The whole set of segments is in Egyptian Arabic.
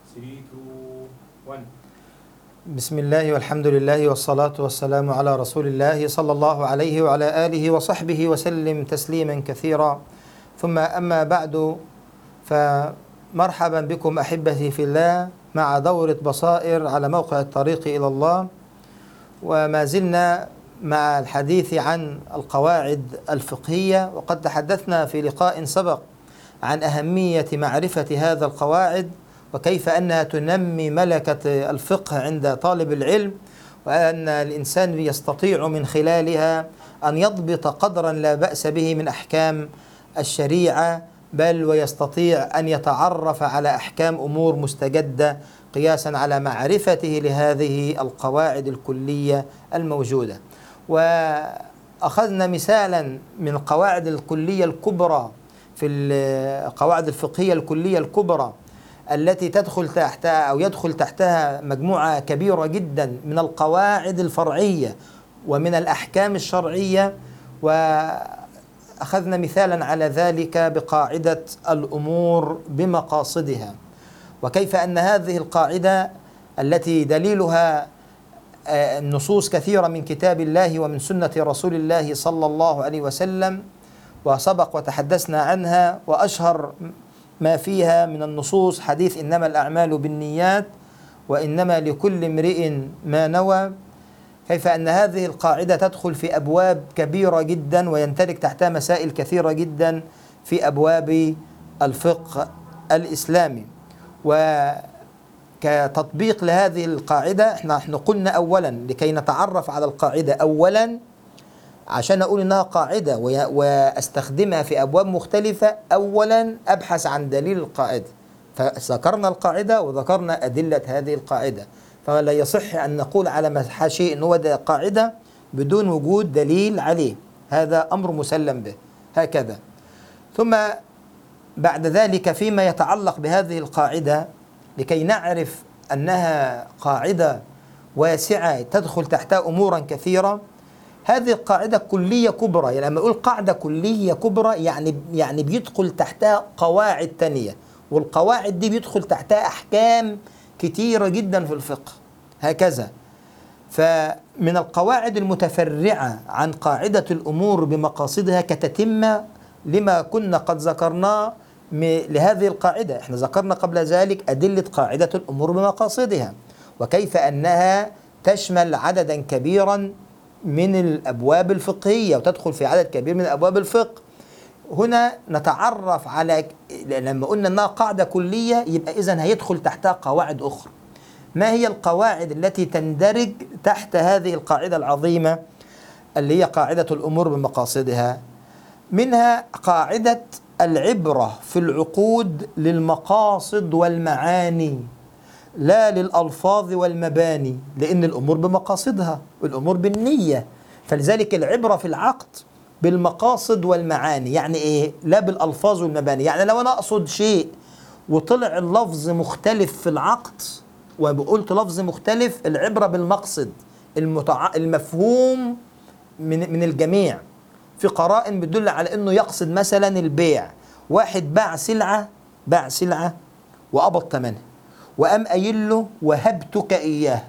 3 2 1 بسم الله والحمد لله والصلاة والسلام على رسول الله صلى الله عليه وعلى آله وصحبه وسلم تسليما كثيرا ثم أما بعد فمرحبا بكم أحبتي في الله مع دورة بصائر على موقع الطريق إلى الله وما زلنا مع الحديث عن القواعد الفقهية وقد تحدثنا في لقاء سبق عن أهمية معرفة هذا القواعد وكيف أنها تنمي ملكة الفقه عند طالب العلم وأن الإنسان يستطيع من خلالها أن يضبط قدرا لا بأس به من أحكام الشريعة بل ويستطيع أن يتعرف على أحكام أمور مستجدة قياسا على معرفته لهذه القواعد الكلية الموجودة وأخذنا مثالا من القواعد الكلية الكبرى في القواعد الفقهية الكلية الكبرى التي تدخل تحتها أو يدخل تحتها مجموعة كبيرة جدا من القواعد الفرعية ومن الأحكام الشرعية وأخذنا مثالا على ذلك بقاعدة الأمور بمقاصدها وكيف أن هذه القاعدة التي دليلها نصوص كثيرة من كتاب الله ومن سنة رسول الله صلى الله عليه وسلم وسبق وتحدثنا عنها وأشهر ما فيها من النصوص حديث إنما الأعمال بالنيات وإنما لكل امرئ ما نوى كيف أن هذه القاعدة تدخل في أبواب كبيرة جدا ويندرج تحتها مسائل كثيرة جدا في أبواب الفقه الإسلامي وكتطبيق لهذه القاعدة احنا احنا قلنا أولا لكي نتعرف على القاعدة أولا عشان أقول إنها قاعدة وأستخدمها في أبواب مختلفة أولا أبحث عن دليل القاعدة فذكرنا القاعدة وذكرنا أدلة هذه القاعدة فلا يصح أن نقول على شيء إن هو ده قاعدة بدون وجود دليل عليه هذا أمر مسلم به هكذا ثم بعد ذلك فيما يتعلق بهذه القاعدة لكي نعرف أنها قاعدة واسعة تدخل تحتها أمورا كثيرة هذه القاعدة كلية كبرى يعني لما أقول قاعدة كلية كبرى يعني يعني بيدخل تحتها قواعد تانية والقواعد دي بيدخل تحتها أحكام كتيرة جدا في الفقه هكذا فمن القواعد المتفرعة عن قاعدة الأمور بمقاصدها كتتمة لما كنا قد ذكرناه لهذه القاعدة احنا ذكرنا قبل ذلك أدلة قاعدة الأمور بمقاصدها وكيف أنها تشمل عددا كبيرا من الابواب الفقهيه وتدخل في عدد كبير من ابواب الفقه هنا نتعرف على لما قلنا انها قاعده كليه يبقى اذا هيدخل تحتها قواعد اخرى ما هي القواعد التي تندرج تحت هذه القاعده العظيمه اللي هي قاعده الامور بمقاصدها منها قاعده العبره في العقود للمقاصد والمعاني لا للألفاظ والمباني لأن الأمور بمقاصدها والأمور بالنية فلذلك العبرة في العقد بالمقاصد والمعاني يعني إيه لا بالألفاظ والمباني يعني لو أنا أقصد شيء وطلع اللفظ مختلف في العقد وقلت لفظ مختلف العبرة بالمقصد المتع... المفهوم من من الجميع في قرائن بتدل على انه يقصد مثلا البيع واحد باع سلعه باع سلعه وقبض ثمنها وقام قايل له وهبتك اياه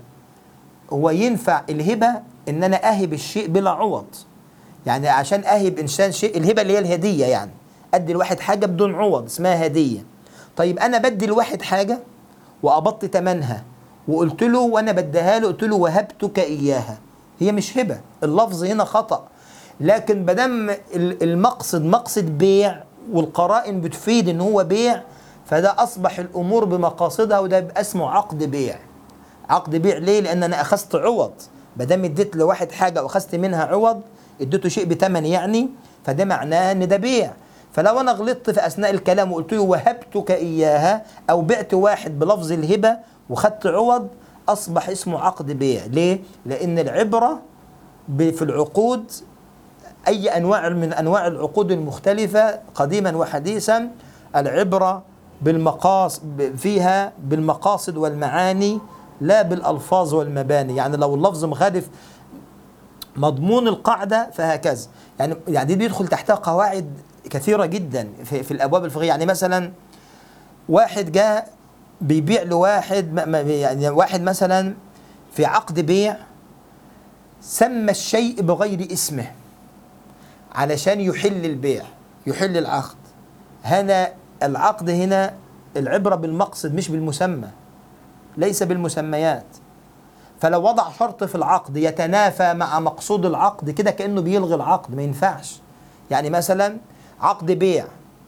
هو ينفع الهبه ان انا اهب الشيء بلا عوض يعني عشان اهب انسان شيء الهبه اللي هي الهديه يعني ادي الواحد حاجه بدون عوض اسمها هديه طيب انا بدي الواحد حاجه وقبضت ثمنها وقلت له وانا بديها له قلت له وهبتك اياها هي مش هبه اللفظ هنا خطا لكن بدم المقصد مقصد بيع والقرائن بتفيد ان هو بيع فده اصبح الامور بمقاصدها وده يبقى اسمه عقد بيع عقد بيع ليه لان انا اخذت عوض ما دام اديت لواحد حاجه واخذت منها عوض اديته شيء بثمن يعني فده معناه ان ده بيع فلو انا غلطت في اثناء الكلام وقلت له وهبتك اياها او بعت واحد بلفظ الهبه وخدت عوض اصبح اسمه عقد بيع ليه لان العبره في العقود اي انواع من انواع العقود المختلفه قديما وحديثا العبره بالمقاصد فيها بالمقاصد والمعاني لا بالالفاظ والمباني يعني لو اللفظ مخالف مضمون القاعده فهكذا يعني يعني دي بيدخل تحتها قواعد كثيره جدا في, في الابواب الفقهيه يعني مثلا واحد جاء بيبيع لواحد ما- ما- يعني واحد مثلا في عقد بيع سمى الشيء بغير اسمه علشان يحل البيع يحل العقد هنا العقد هنا العبرة بالمقصد مش بالمسمى ليس بالمسميات فلو وضع شرط في العقد يتنافى مع مقصود العقد كده كأنه بيلغي العقد ما ينفعش يعني مثلا عقد بيع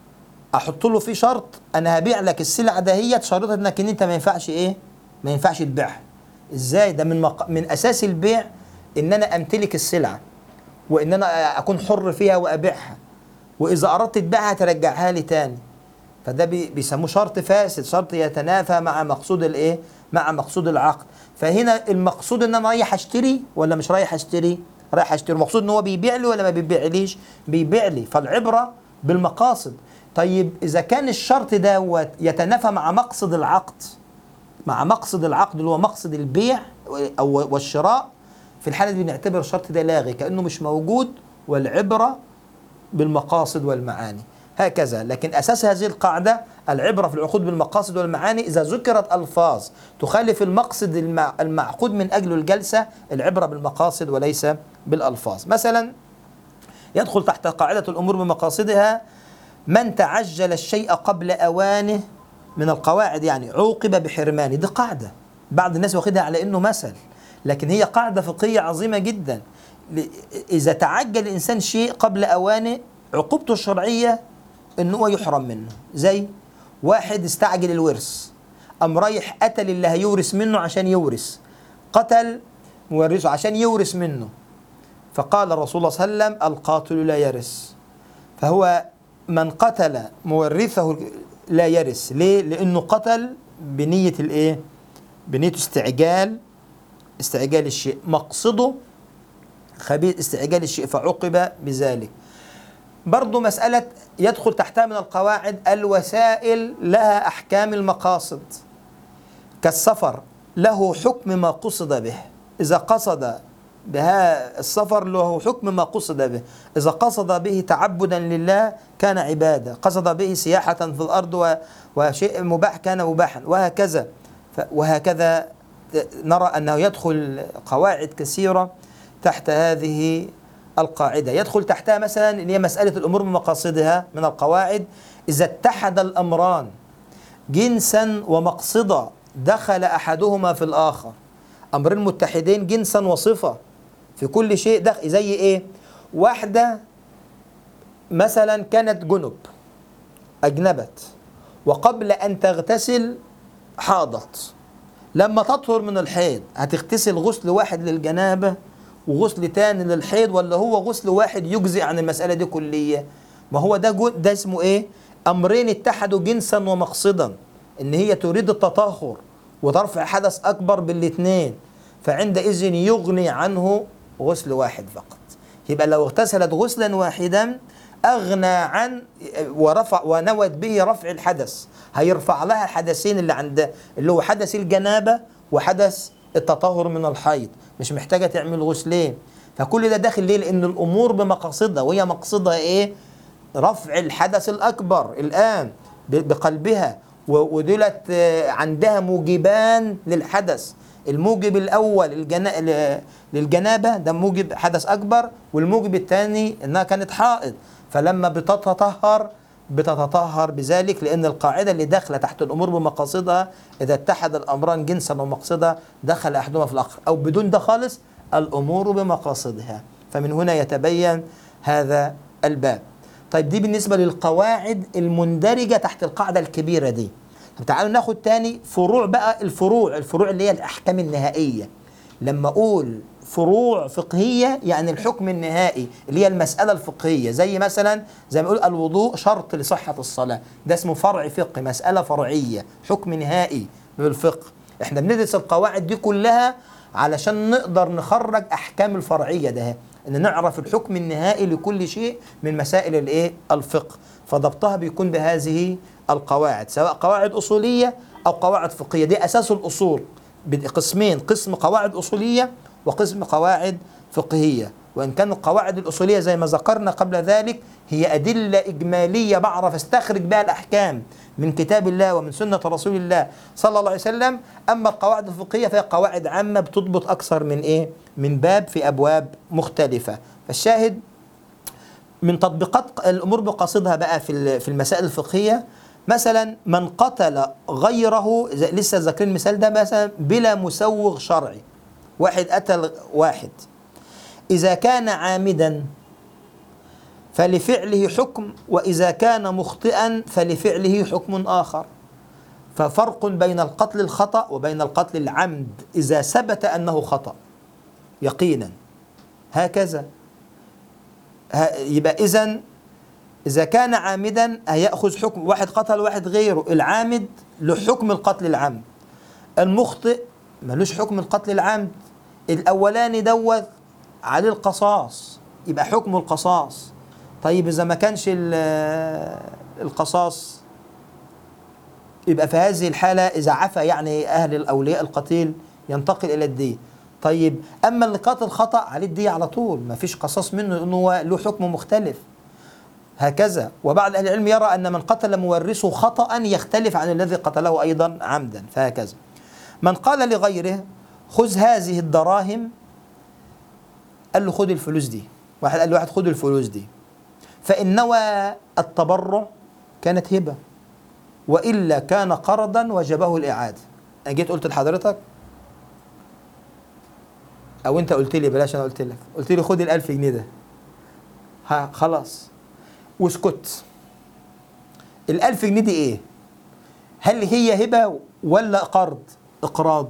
احط له فيه شرط انا هبيع لك السلعه دهيت شرطها انك ان انت ما ينفعش ايه ما ينفعش تبيعها ازاي ده من مق... من اساس البيع ان انا امتلك السلعه وان انا اكون حر فيها وابيعها واذا اردت تبيعها ترجعها لي تاني فده بي- بيسموه شرط فاسد شرط يتنافى مع مقصود الايه مع مقصود العقد فهنا المقصود ان انا رايح اشتري ولا مش رايح اشتري رايح اشتري المقصود ان هو بيبيع لي ولا ما بيبيعليش بيبيع لي فالعبره بالمقاصد طيب اذا كان الشرط دوت يتنافى مع مقصد العقد مع مقصد العقد اللي هو مقصد البيع او والشراء في الحاله دي بنعتبر الشرط ده لاغي كانه مش موجود والعبره بالمقاصد والمعاني هكذا لكن اساس هذه القاعده العبره في العقود بالمقاصد والمعاني اذا ذكرت الفاظ تخالف المقصد المع- المعقود من اجله الجلسه العبره بالمقاصد وليس بالالفاظ مثلا يدخل تحت قاعده الامور بمقاصدها من تعجل الشيء قبل اوانه من القواعد يعني عوقب بحرمانه دي قاعده بعض الناس واخدها على انه مثل لكن هي قاعده فقهيه عظيمه جدا ل- اذا تعجل الانسان شيء قبل اوانه عقوبته الشرعيه ان هو يحرم منه زي واحد استعجل الورث قام رايح قتل اللي هيورث منه عشان يورث قتل مورثه عشان يورث منه فقال الرسول صلى الله عليه وسلم القاتل لا يرث فهو من قتل مورثه لا يرث ليه لانه قتل بنيه الايه بنيه استعجال استعجال الشيء مقصده خبيث استعجال الشيء فعوقب بذلك برضو مسألة يدخل تحتها من القواعد الوسائل لها أحكام المقاصد كالسفر له حكم ما قصد به إذا قصد بها السفر له حكم ما قصد به إذا قصد به تعبدا لله كان عبادة قصد به سياحة في الأرض و- وشيء مباح كان مباحا وهكذا ف- وهكذا نرى أنه يدخل قواعد كثيرة تحت هذه القاعدة يدخل تحتها مثلا اللي هي مسألة الأمور بمقاصدها من القواعد إذا اتحد الأمران جنسا ومقصدا دخل أحدهما في الآخر أمرين متحدين جنسا وصفة في كل شيء دخل زي إيه واحدة مثلا كانت جنب أجنبت وقبل أن تغتسل حاضت لما تطهر من الحيض هتغتسل غسل واحد للجنابة وغسل تاني للحيض ولا هو غسل واحد يجزي عن المسألة دي كلية ما هو ده جو ده اسمه ايه أمرين اتحدوا جنسا ومقصدا إن هي تريد التطهر وترفع حدث أكبر بالاتنين فعندئذ يغني عنه غسل واحد فقط يبقى لو اغتسلت غسلا واحدا أغنى عن ورفع ونوت به رفع الحدث هيرفع لها الحدثين اللي عندها اللي هو حدث الجنابة وحدث التطهر من الحيض مش محتاجة تعمل غسلين فكل ده داخل ليه لأن الأمور بمقاصدها وهي مقصدها إيه رفع الحدث الأكبر الآن ب- بقلبها و- ودولت آه، عندها موجبان للحدث الموجب الأول الجنا... ل- للجنابة ده موجب حدث أكبر والموجب الثاني إنها كانت حائض فلما بتتطهر بتتطهر بذلك لأن القاعدة اللي داخلة تحت الأمور بمقاصدها إذا اتحد الأمران جنسا ومقصدا دخل أحدهما في الآخر أو بدون ده خالص الأمور بمقاصدها فمن هنا يتبين هذا الباب طيب دي بالنسبة للقواعد المندرجة تحت القاعدة الكبيرة دي طب تعالوا ناخد تاني فروع بقى الفروع الفروع اللي هي الأحكام النهائية لما أقول فروع فقهية يعني الحكم النهائي اللي هي المسألة الفقهية زي مثلا زي ما يقول الوضوء شرط لصحة الصلاة ده اسمه فرع فقه مسألة فرعية حكم نهائي بالفقه احنا بندرس القواعد دي كلها علشان نقدر نخرج احكام الفرعيه ده ان نعرف الحكم النهائي لكل شيء من مسائل الايه الفقه فضبطها بيكون بهذه القواعد سواء قواعد اصوليه او قواعد فقهيه دي اساس الاصول قسمين قسم قواعد اصوليه وقسم قواعد فقهيه وإن كان القواعد الأصولية زي ما ذكرنا قبل ذلك هي أدلة إجمالية بعرف استخرج بها الأحكام من كتاب الله ومن سنة رسول الله صلى الله عليه وسلم أما القواعد الفقهية فهي قواعد عامة بتضبط أكثر من إيه؟ من باب في أبواب مختلفة فالشاهد من تطبيقات الامور بقصدها بقى في في المسائل الفقهيه مثلا من قتل غيره زي- لسه ذاكرين المثال ده مثلا بلا مسوغ شرعي واحد قتل واحد اذا كان عامدا فلفعله حكم واذا كان مخطئا فلفعله حكم اخر ففرق بين القتل الخطا وبين القتل العمد اذا ثبت انه خطا يقينا هكذا ها- يبقى اذا اذا كان عامدا هياخذ حكم واحد قتل واحد غيره العامد له حكم القتل العمد المخطئ ملوش حكم القتل العمد الاولاني دوت عليه القصاص يبقى حكم القصاص طيب اذا ما كانش ال- القصاص يبقى في هذه الحالة إذا عفى يعني أهل الأولياء القتيل ينتقل إلى الدية طيب أما اللي قاتل خطأ عليه الدية على طول ما فيش قصاص منه لأنه هو له حكم مختلف هكذا وبعض أهل العلم يرى أن من قتل مورثه خطأ يختلف عن الذي قتله أيضا عمدا فهكذا من قال لغيره خذ هذه الدراهم قال له خذ الفلوس دي واحد قال له واحد خذ الفلوس دي فإن نوى التبرع كانت هبة وإلا كان قرضا وجبه الإعادة أنا جيت قلت لحضرتك أو أنت قلت لي بلاش أنا قلت لك قلت لي خد الألف جنيه ده ها خلاص واسكت الألف جنيه دي إيه هل هي هبة ولا قرض إقراض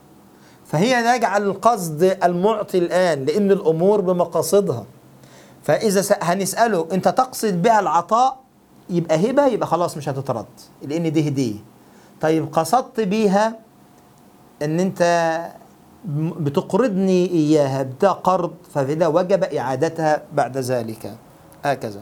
فهي نجعل القصد المعطي الآن لأن الأمور بمقاصدها فإذا س- هنسأله أنت تقصد بها العطاء يبقى هبة يبقى خلاص مش هتترد لأن دي هدية طيب قصدت بيها أن أنت م- بتقرضني إياها ده قرض فده وجب إعادتها بعد ذلك هكذا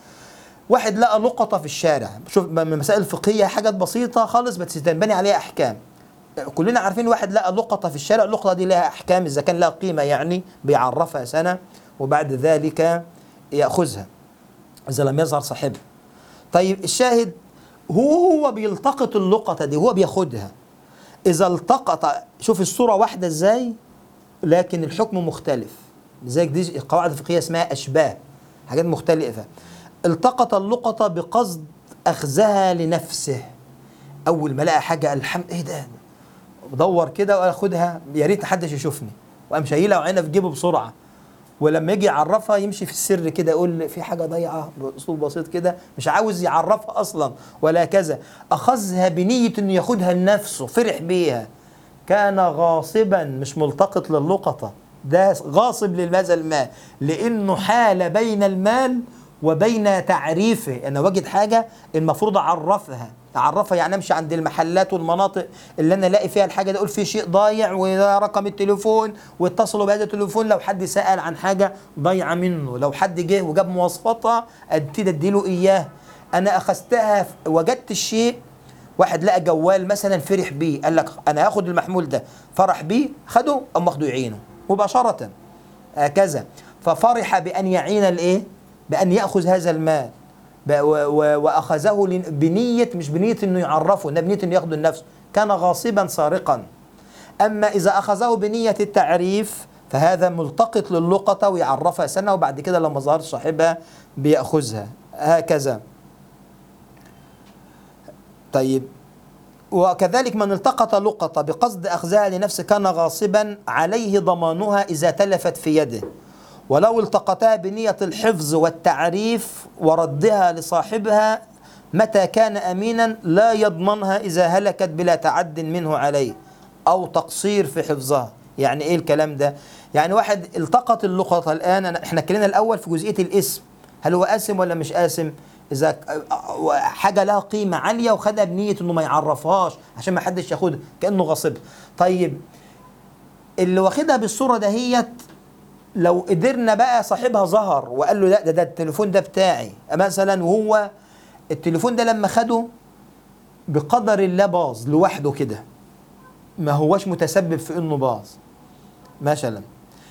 واحد لقى لقطة في الشارع شوف من المسائل الفقهية حاجات بسيطة خالص بس تنبني عليها أحكام كلنا عارفين واحد لقى لقطة في الشارع اللقطة دي لها أحكام إذا كان لها قيمة يعني بيعرفها سنة وبعد ذلك يأخذها إذا لم يظهر صاحبها طيب الشاهد هو هو بيلتقط اللقطة دي هو بياخدها إذا التقط شوف الصورة واحدة إزاي لكن الحكم مختلف لذلك دي قواعد فقهية اسمها أشباه حاجات مختلفة التقط اللقطة بقصد أخذها لنفسه أول ما لقى حاجة الحمد إيه ده بدور كده واخدها يا ريت محدش يشوفني وقام شايلها وعينها في جيبه بسرعه ولما يجي يعرفها يمشي في السر كده يقول في حاجه ضايعه باسلوب بسيط كده مش عاوز يعرفها اصلا ولا كذا اخذها بنيه انه ياخدها لنفسه فرح بيها كان غاصبا مش ملتقط للقطه ده غاصب لهذا المال لانه حال بين المال وبين تعريفه انا وجد حاجه المفروض اعرفها اعرفها يعني امشي عند المحلات والمناطق اللي انا الاقي فيها الحاجه دي اقول في شيء ضايع وده رقم التليفون واتصلوا بهذا التليفون لو حد سال عن حاجه ضايعه منه لو حد جه وجاب مواصفاتها ابتدي اديله اياه انا اخذتها وجدت الشيء واحد لقى جوال مثلا فرح بيه قال لك انا هاخد المحمول ده فرح بيه خده اما اخده يعينه مباشره هكذا ففرح بان يعين الايه بان ياخذ هذا المال ب- و- و- واخذه لن- بنيه مش بنيه انه يعرفه انما بنيه انه ياخذه لنفسه كان غاصبا سارقا اما اذا اخذه بنيه التعريف فهذا ملتقط للقطه ويعرفها سنه وبعد كده لما ظهر صاحبها بياخذها هكذا طيب وكذلك من التقط لقطة بقصد أخذها لنفسه كان غاصبا عليه ضمانها إذا تلفت في يده ولو التقطها بنية الحفظ والتعريف وردها لصاحبها متى كان أمينا لا يضمنها إذا هلكت بلا تعد منه عليه أو تقصير في حفظها يعني إيه الكلام ده يعني واحد التقط اللقطة الآن أنا- إحنا اتكلمنا الأول في جزئية الاسم هل هو آثم ولا مش آثم إذا ك- حاجة لها قيمة عالية وخدها بنية إنه ما يعرفهاش عشان ما حدش ياخدها كأنه غاصب طيب اللي واخدها بالصورة دهيت لو قدرنا بقى صاحبها ظهر وقال له لا ده ده التليفون ده بتاعي مثلا وهو التليفون ده لما خده بقدر الله باظ لوحده كده ما هوش متسبب في انه باظ مثلا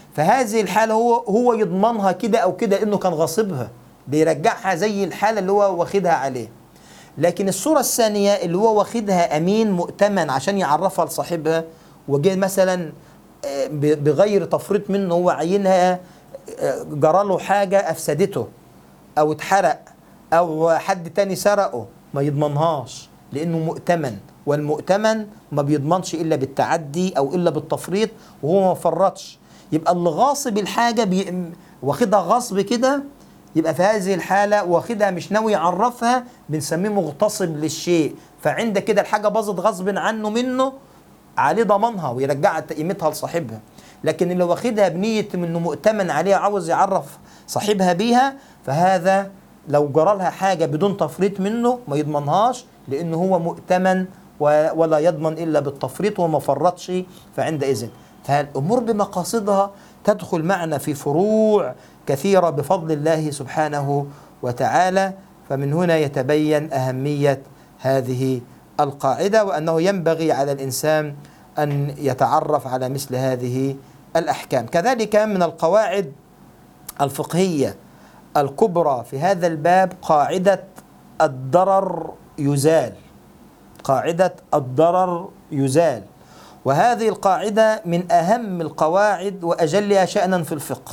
فهذه الحالة هو هو يضمنها كده أو كده إنه كان غاصبها بيرجعها زي الحالة اللي هو واخدها عليه لكن الصورة الثانية اللي هو واخدها أمين مؤتمن عشان يعرفها لصاحبها وجه مثلا آه، ب- بغير تفريط منه هو عينها آه، جرى له حاجة أفسدته أو اتحرق أو حد تاني سرقه ما يضمنهاش لأنه مؤتمن والمؤتمن ما بيضمنش إلا بالتعدي أو إلا بالتفريط وهو ما فرطش يبقى اللي غاصب الحاجة بي... واخدها غصب كده يبقى في هذه الحالة واخدها مش ناوي يعرفها بنسميه مغتصب للشيء فعند كده الحاجة باظت غصب عنه منه عليه ضمانها ويرجعها قيمتها لصاحبها لكن اللي واخدها بنية انه مؤتمن عليها عاوز يعرف صاحبها بيها فهذا لو جرى لها حاجة بدون تفريط منه ما يضمنهاش لانه هو مؤتمن و- ولا يضمن الا بالتفريط وما فرطش فعندئذ فالامور بمقاصدها تدخل معنا في فروع كثيرة بفضل الله سبحانه وتعالى فمن هنا يتبين أهمية هذه القاعدة وأنه ينبغي على الإنسان أن يتعرف على مثل هذه الأحكام كذلك من القواعد الفقهية الكبرى في هذا الباب قاعدة الضرر يزال قاعدة الضرر يزال وهذه القاعدة من أهم القواعد وأجلها شأنا في الفقه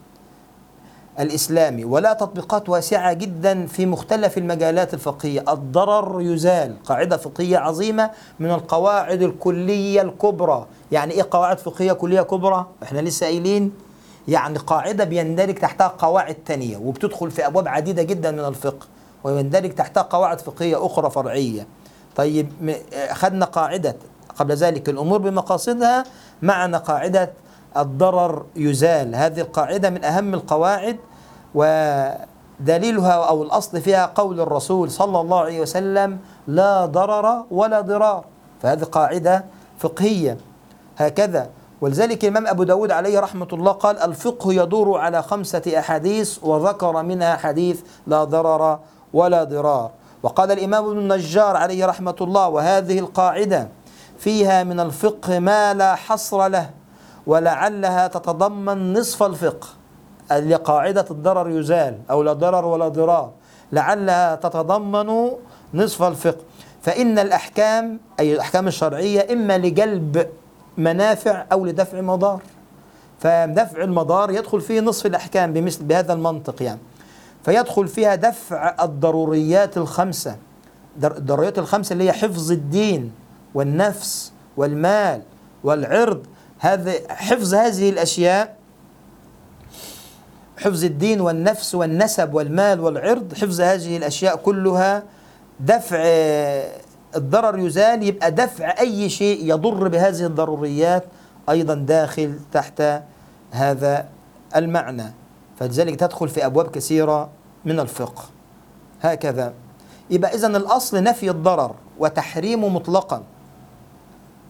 الإسلامي ولا تطبيقات واسعة جدا في مختلف المجالات الفقهية الضرر يزال قاعدة فقهية عظيمة من القواعد الكلية الكبرى يعني إيه قواعد فقهية كلية كبرى إحنا لسه قايلين يعني قاعدة بيندرج تحتها قواعد تانية وبتدخل في أبواب عديدة جدا من الفقه ويندرج تحتها قواعد فقهية أخرى فرعية طيب م- خدنا قاعدة قبل ذلك الأمور بمقاصدها معنا قاعدة الضرر يزال هذه القاعدة من أهم القواعد ودليلها أو الأصل فيها قول الرسول صلى الله عليه وسلم لا ضرر ولا ضرار فهذه قاعدة فقهية هكذا ولذلك الإمام أبو داود عليه رحمة الله قال الفقه يدور على خمسة أحاديث وذكر منها حديث لا ضرر ولا ضرار وقال الإمام ابن النجار عليه رحمة الله وهذه القاعدة فيها من الفقه ما لا حصر له ولعلها تتضمن نصف الفقه اللي قاعدة الضرر يزال أو لا ضرر ولا ضرار لعلها تتضمن نصف الفقه فإن الأحكام أي الأحكام الشرعية إما لجلب منافع أو لدفع مضار فدفع المضار يدخل فيه نصف الأحكام بمثل بهذا المنطق يعني فيدخل فيها دفع الضروريات الخمسة در- الضروريات الخمسة اللي هي حفظ الدين والنفس والمال والعرض هذا حفظ هذه الأشياء حفظ الدين والنفس والنسب والمال والعرض حفظ هذه الأشياء كلها دفع الضرر يزال يبقى دفع أي شيء يضر بهذه الضروريات أيضا داخل تحت هذا المعنى فلذلك تدخل في أبواب كثيرة من الفقه هكذا يبقى إذن الأصل نفي الضرر وتحريمه مطلقا